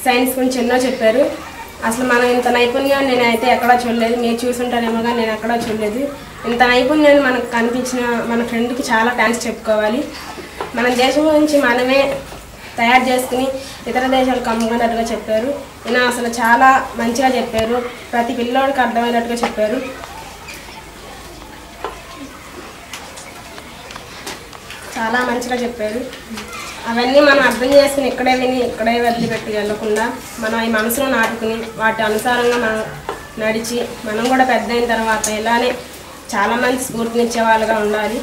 science గురించి ఎన్నో చెప్పారు అసలు మనం ఇంత నైపుణ్యాన్ని నేను అయితే ఎక్కడా చూడలేదు మీరు చూసుంటారేమో కానీ నేను ఎక్కడా చూడలేదు ఇంత నైపుణ్యాన్ని మనకు కనిపించిన మన ఫ్రెండ్కి చాలా థ్యాంక్స్ చెప్పుకోవాలి మన దేశం గురించి మనమే తయారు చేసుకుని ఇతర దేశాలకు అమ్ముకున్నట్టుగా చెప్పారు ఈయన అసలు చాలా మంచిగా చెప్పారు ప్రతి పిల్లోడికి అర్థమయ్యేటట్టుగా చెప్పారు చాలా మంచిగా చెప్పారు అవన్నీ మనం అర్థం చేసుకుని ఇక్కడే విని ఇక్కడే వదిలిపెట్టి వెళ్ళకుండా మనం ఈ మనసులో నాటుకుని వాటి అనుసారంగా మనం నడిచి మనం కూడా పెద్ద అయిన తర్వాత ఇలానే చాలా మంది స్ఫూర్తినిచ్చే వాళ్ళుగా ఉండాలి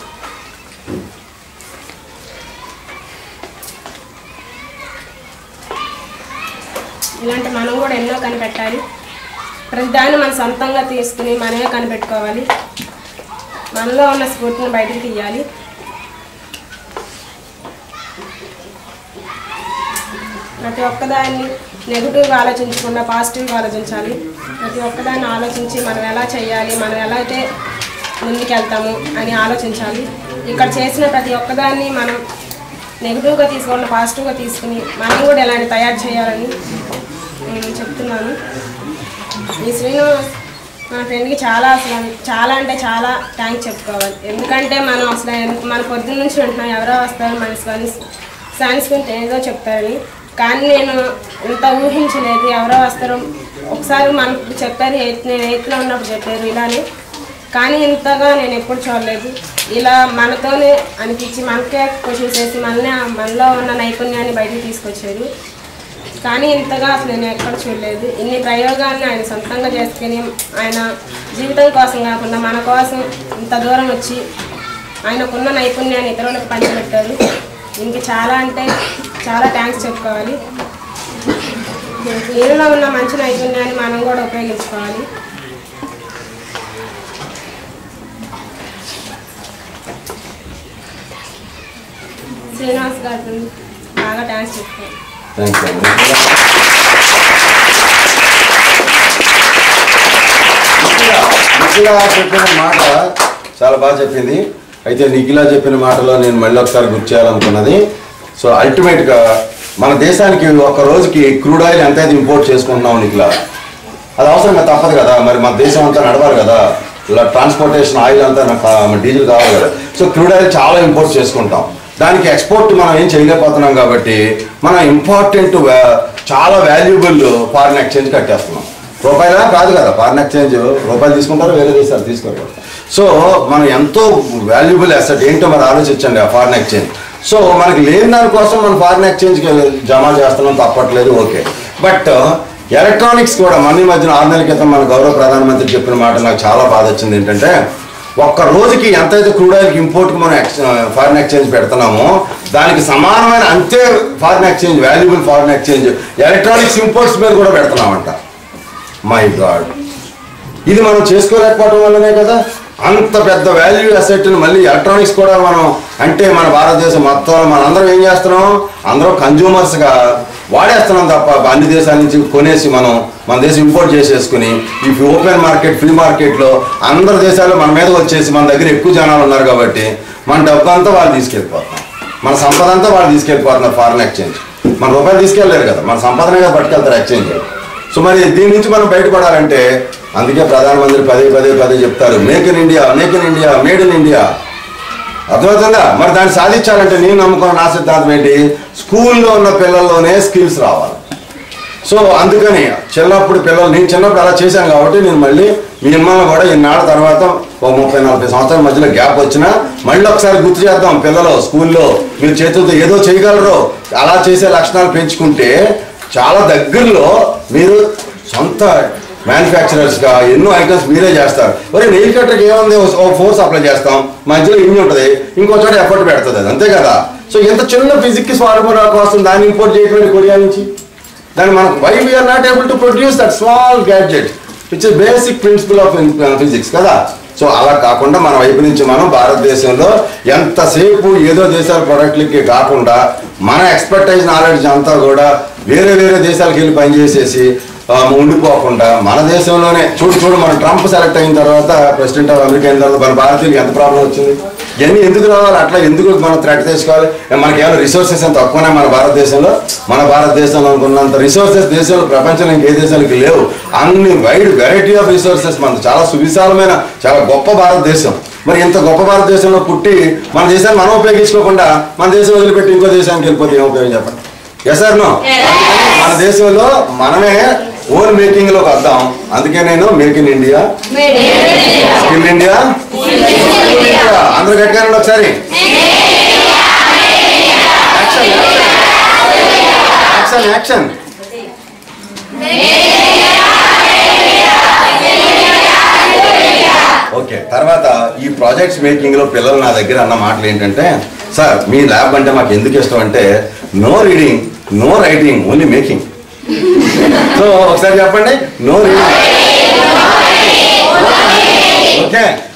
ఇలాంటి మనం కూడా ఎన్నో కనిపెట్టాలి ప్రతిదాన్ని మన సొంతంగా తీసుకుని మనమే కనిపెట్టుకోవాలి మనలో ఉన్న స్ఫూర్తిని బయటకు తీయాలి ప్రతి ఒక్కదాన్ని నెగిటివ్గా ఆలోచించకుండా పాజిటివ్గా ఆలోచించాలి ప్రతి ఒక్కదాన్ని ఆలోచించి మనం ఎలా చేయాలి మనం ఎలా అయితే ముందుకెళ్తాము అని ఆలోచించాలి ఇక్కడ చేసిన ప్రతి ఒక్కదాన్ని మనం నెగిటివ్గా తీసుకోకుండా పాజిటివ్గా తీసుకుని మనం కూడా ఎలాంటి తయారు చేయాలని నేను చెప్తున్నాను ఈ శ్రీనివాస్ మన ఫ్రెండ్కి చాలా అసలు చాలా అంటే చాలా థ్యాంక్స్ చెప్పుకోవాలి ఎందుకంటే మనం అసలు ఎంత- మన పొద్దున్న నుంచి ఉంటున్నాం ఎవరో వస్తారు మన సైన్స్ సైన్స్ గురించి ఏదో చెప్తారని కానీ నేను ఇంత ఊహించలేదు ఎవరో వస్తారు ఒకసారి మనకు చెప్పారు ఎయిత్ నేను ఎయిత్లో ఉన్నప్పుడు చెప్పారు ఇలానే కానీ ఇంతగా నేను ఎప్పుడు చూడలేదు ఇలా మనతోనే అనిపించి మనకే క్వశ్చన్స్ వేసి మననే మనలో ఉన్న నైపుణ్యాన్ని బయటికి తీసుకొచ్చారు కానీ ఇంతగా అసలు నేను ఎక్కడ చూడలేదు ఇన్ని ప్రయోగాలను ఆయన సొంతంగా చేసుకుని ఆయన జీవితం కోసం కాకుండా మన కోసం ఇంత దూరం వచ్చి ఆయనకున్న నైపుణ్యాన్ని ఇతరులకు పంచిపెట్టారు దీనికి చాలా అంటే చాలా థ్యాంక్స్ చెప్పుకోవాలి ఈయనలో ఉన్న మంచి నైపుణ్యాన్ని మనం కూడా ఉపయోగించుకోవాలి శ్రీనివాస్ గారికి బాగా థ్యాంక్స్ చెప్తాను థ్యాంక్స్ అండి నిఖిల చెప్పిన మాట చాలా బాగా చెప్పింది అయితే నిఖిల చెప్పిన మాటలో నేను మళ్ళీ ఒకసారి గుర్తు చేయాలనుకున్నది సో అల్టిమేట్గా మన దేశానికి ఒక రోజుకి క్రూడ్ ఆయిల్ ఎంత అయితే ఇంపోర్ట్ చేసుకుంటున్నాం నిఖిల అది అవసరంగా తప్పదు కదా మరి మన దేశం అంతా నడవాలి కదా ఇలా ట్రాన్స్పోర్టేషన్ ఆయిల్ అంతా నాకు ఆ డీజిల్ కావాలి కదా సో క్రూడ్ ఆయిల్ చాలా ఇంపోర్ట్ చేసుకుంటాం దానికి ఎక్స్పోర్ట్ మనం ఏం చేయలేకపోతున్నాం కాబట్టి మనం ఇంపార్టెంట్ చాలా వాల్యుబుల్ ఫారిన్ ఎక్స్చేంజ్ కట్టేస్తున్నాం రూపాయలా కాదు కదా ఫారిన్ ఎక్స్చేంజ్ రూపాయలు తీసుకుంటారు వేరే దేశాలు తీసుకోరు సో మనం ఎంతో వాల్యుబుల్ అసెట్ ఏంటో మరి ఆలోచించండి ఆ ఫారిన్ ఎక్స్చేంజ్ సో మనకి లేని దానికోసం మనం ఫారిన్ ఎక్స్చేంజ్కి జమ చేస్తున్నాం తప్పట్లేదు ఓకే బట్ ఎలక్ట్రానిక్స్ కూడా మన ఈ మధ్యన ఆరు నెలల క్రితం మన గౌరవ ప్రధానమంత్రి చెప్పిన మాట నాకు చాలా బాధ వచ్చింది ఏంటంటే ఒక్క రోజుకి ఎంతైతే క్రూడ్ ఆయిల్కి ఇంపోర్ట్కి మనం ఎక్స్ ఫారిన్ ఎక్స్చేంజ్ పెడుతున్నామో దానికి సమానమైన అంతే foreign exchange valuable foreign exchange electronics imports మీద కూడా పెడుతున్నామంట మై గాడ్ ఇది మనం చేసుకోలేకపోవడం వల్లనే కదా అంత పెద్ద వాల్యూ అసెట్ని మళ్ళీ ఎలక్ట్రానిక్స్ కూడా మనం అంటే మన భారతదేశం మొత్తం మనందరం ఏం చేస్తున్నాం అందరం కన్జ్యూమర్స్గా వాడేస్తున్నాం తప్ప అన్ని దేశాల నుంచి కొనేసి మనం మన దేశం ఇంపోర్ట్ చేసేసుకుని ఈ ఓపెన్ మార్కెట్ ఫ్రీ మార్కెట్లో అందరి దేశాలు మన మీద వచ్చేసి మన దగ్గర ఎక్కువ జనాలు ఉన్నారు కాబట్టి మన డబ్బు అంతా వాళ్ళు తీసుకెళ్ళిపోతాం మన సంపద అంతా వాళ్ళు తీసుకెళ్ళిపోతున్నారు ఫారిన్ ఎక్స్చేంజ్ మన రూపాయలు తీసుకెళ్ళలేరు కదా మన సంపదనే కదా పట్టుకెళ్తారు ఎక్స్చేంజ్ సో మరి దీని నుంచి మనం బయటపడాలంటే అందుకే ప్రధానమంత్రి పదే పదే పదే చెప్తారు make in India make in India made in India అర్థమవుతుందా మరి దాన్ని సాధించాలంటే నేను నమ్ముకున్న నా సిద్ధాంతం ఏంటి స్కూల్లో ఉన్న పిల్లల్లోనే స్కిల్స్ రావాలి సో అందుకని చిన్నప్పుడు పిల్లలు నేను చిన్నప్పుడు అలా చేశాను కాబట్టి నేను మళ్ళీ మీ అమ్మని కూడా ఇన్నాళ్ళ తర్వాత ఓ ముప్పై నలభై సంవత్సరాల మధ్యలో గ్యాప్ వచ్చినా మళ్ళీ ఒకసారి గుర్తు చేద్దాం పిల్లలు స్కూల్లో మీరు చేతులతో ఏదో చేయగలరు అలా చేసే లక్షణాలు పెంచుకుంటే చాలా దగ్గరలో మీరు సొంత మ్యానుఫ్యాక్చరర్స్గా ఎన్నో ఐటమ్స్ మీరే చేస్తారు మరి నెయిల్ కట్టర్కి ఏముంది ఓ ఫోర్స్ అప్లై చేస్తాం మధ్యలో ఇన్ని ఉంటుంది ఇంకో చోట ఎఫర్ట్ పెడుతుంది అది అంతే కదా సో ఎంత చిన్న ఫిజిక్స్ ఫార్ములా కోసం దాన్ని ఇంపోర్ట్ చేయటువంటి కొరియా నుంచి దాన్ని మనం why we are not able to produce that small gadget which is basic principle of physics కదా సో అలా కాకుండా మన వైపు నుంచి మనం భారతదేశంలో ఎంతసేపు ఏదో దేశాల ప్రొడక్ట్లకి కాకుండా మన ఎక్స్పర్టైజ్ నాలెడ్జ్ అంతా కూడా వేరే వేరే దేశాలకు వెళ్ళి పనిచేసేసి ఆ, ఉండిపోకుండా మన దేశంలోనే చూడు చూడు మన ట్రంప్ సెలెక్ట్ అయిన తర్వాత ప్రెసిడెంట్ ఆఫ్ అమెరికా అయిన తర్వాత మన భారతీయులకు ఎంత ప్రాబ్లం వచ్చింది ఇవన్నీ ఎందుకు రావాలి అట్లా ఎందుకు మనం థ్రెట్ తీసుకోవాలి మనకి ఏమైనా రిసోర్సెస్ ఎంత తక్కువనే మన భారతదేశంలో మన భారతదేశంలో అనుకున్నంత రిసోర్సెస్ దేశంలో ప్రపంచంలో ఇంకే దేశానికి లేవు అన్ని వైడ్ వెరైటీ ఆఫ్ రిసోర్సెస్ మనది చాలా సువిశాలమైన చాలా గొప్ప భారతదేశం మరి ఇంత గొప్ప భారతదేశంలో పుట్టి మన దేశాన్ని మనం ఉపయోగించుకోకుండా మన దేశం వదిలిపెట్టి ఇంకో దేశానికి వెళ్ళిపోతే ఏం ఉపయోగం చెప్పండి ఎస్ సార్ నో మన దేశంలో మనమే ఓన్ మేకింగ్ లోకి వద్దాం అందుకే నేను make in India skill India అందరూ గట్టిగా రండి ఒకసారి యాక్షన్ యాక్షన్ ఓకే తర్వాత ఈ ప్రాజెక్ట్స్ మేకింగ్ లో పిల్లలు నా దగ్గర అన్న మాటలు ఏంటంటే సార్ మీ ల్యాబ్ అంటే మాకు ఎందుకు ఇష్టం అంటే no reading no writing only making so ఒకసారి చెప్పండి నో రీడింగ్ ఓకే